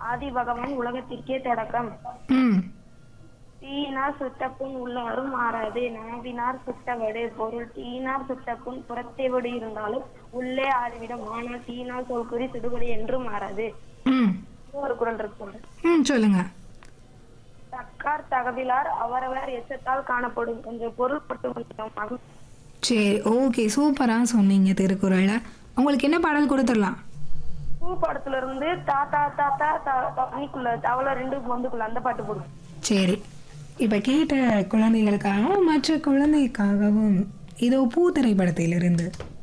ஆதி பகவான் உலகத்திற்கே தொடக்கம் ம் தீயினார் சுட்டப்புண் உள்ளாரும் மாறாது நாவினார் சுட்டவடு பொருள் தீயினார் சுட்டப்புண் புறத்தேவடு இருந்தாலும் உள்ளே ஆறிவிடும் ஆனால் தீயினால் சொல்குறி சுடுபடி என்றும் மாறாது ம் ஒரு குரல் இருக்கு ம் சொல்லுங்க தக்கார் தகவிலார் அவரவர் எச்சத்தால் காணப்படும் கொஞ்சம் பொருள் பட்டு சரி ஓகே சூப்பராக சொன்னீங்க திருக்குறளை உங்களுக்கு என்ன பாடல் கொடுத்துடலாம் பூ படத்துல இருந்து தாத்தா தாத்தா தா- தண்ணிக்குள்ள தவளை ரெண்டு பொந்துக்குள்ள அந்த பாட்டு போடும் சரி இப்போ கேட்ட குழந்தைகளுக்காகவும் மற்ற குழந்தைக்காகவும் இதோ பூ திரைப்படத்திலிருந்து